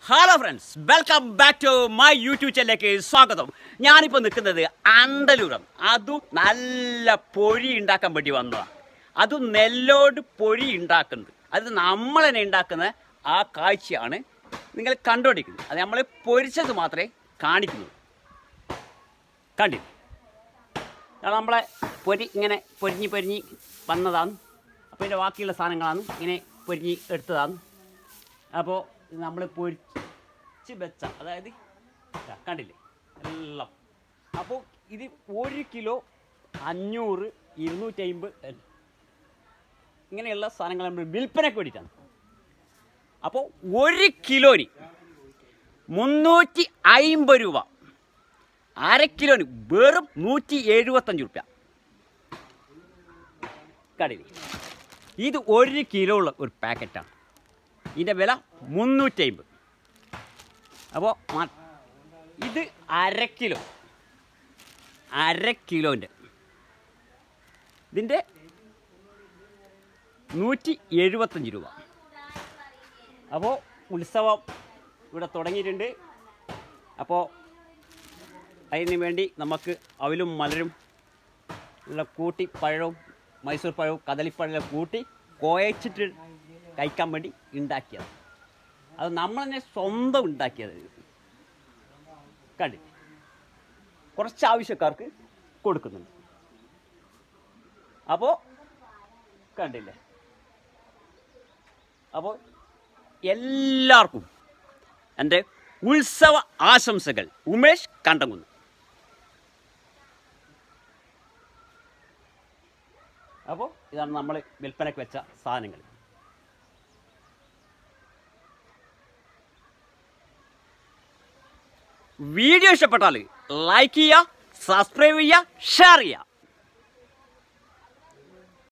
hello friends welcome back to my YouTube ചാനലിലേക്ക് സ്വാഗതം ഞാനിപ്പോൾ നിൽക്കുന്നത് അണ്ടലൂരം അതും നല്ല പൊരി ഉണ്ടാക്കാൻ വേണ്ടി വന്നതാണ് അതും നെല്ലോട് പൊരി ഉണ്ടാക്കുന്നത് അത് നമ്മൾ തന്നെ ഉണ്ടാക്കുന്ന ആ കാഴ്ചയാണ് നിങ്ങൾ കണ്ടുകൊണ്ടിരിക്കുന്നത് അത് നമ്മൾ പൊരിച്ചത് മാത്രമേ കാണിക്കുന്നുള്ളൂ കണ്ടില്ല അത് നമ്മളെ പൊരി ഇങ്ങനെ പൊരിഞ്ഞ് പൊരിഞ്ഞ് വന്നതാണ് അപ്പോൾ ഇതിൻ്റെ ബാക്കിയുള്ള സാധനങ്ങളാണ് ഇങ്ങനെ പൊരിഞ്ഞ് എടുത്തതാണ് അപ്പോൾ നമ്മൾ പൊരിച്ച് വെച്ച അതായത് ഇതാ, കണ്ടില്ലേ എല്ലാം അപ്പോൾ ഇത് ഒരു കിലോ അഞ്ഞൂറ് ഇരുന്നൂറ്റമ്പത് ഇങ്ങനെയുള്ള സാധനങ്ങൾ നമ്മൾ വിൽപ്പനയ്ക്ക് വേണ്ടിയിട്ടാണ് അപ്പോൾ ഒരു കിലോന് മുന്നൂറ്റി അയിമ്പത് രൂപ അര കിലോന് വെറും നൂറ്റി എഴുപത്തഞ്ച് റുപ്യ കടയിൽ ഇത് ഒരു കിലോ ഉള്ള ഒരു പാക്കറ്റാണ് ഇതിൻ്റെ വില മുന്നൂറ്റമ്പത് അപ്പോൾ ഇത് അര കിലോ അര കിലോൻ്റെ ഇതിൻ്റെ നൂറ്റി എഴുപത്തഞ്ച് രൂപ അപ്പോൾ ഉത്സവം ഇവിടെ തുടങ്ങിയിട്ടുണ്ട് അപ്പോൾ അതിന് വേണ്ടി നമുക്ക് അവലും മലരും ഉള്ള കൂട്ടി പഴവും മൈസൂർ പഴവും കദളിപ്പഴവും കൂട്ടി കുഴച്ചിട്ട് കഴിക്കാൻ വേണ്ടി ഉണ്ടാക്കിയത് അത് നമ്മൾ തന്നെ സ്വന്തം ഉണ്ടാക്കിയത് കണ്ടി കുറച്ച് ആവശ്യക്കാർക്ക് കൊടുക്കുന്നുണ്ട് അപ്പോൾ കണ്ടില്ലേ അപ്പോൾ എല്ലാവർക്കും എൻ്റെ ഉത്സവ ആശംസകൾ ഉമേഷ് കണ്ടങ്കുന്ന് അപ്പോൾ ഇതാണ് നമ്മൾ വിൽപ്പനയ്ക്ക് വെച്ച സാധനങ്ങൾ വീഡിയോ ഇഷ്ടപ്പെട്ടാൽ ലൈക്ക് ചെയ്യുക സബ്സ്ക്രൈബ് ചെയ്യുക ഷെയർ ചെയ്യുക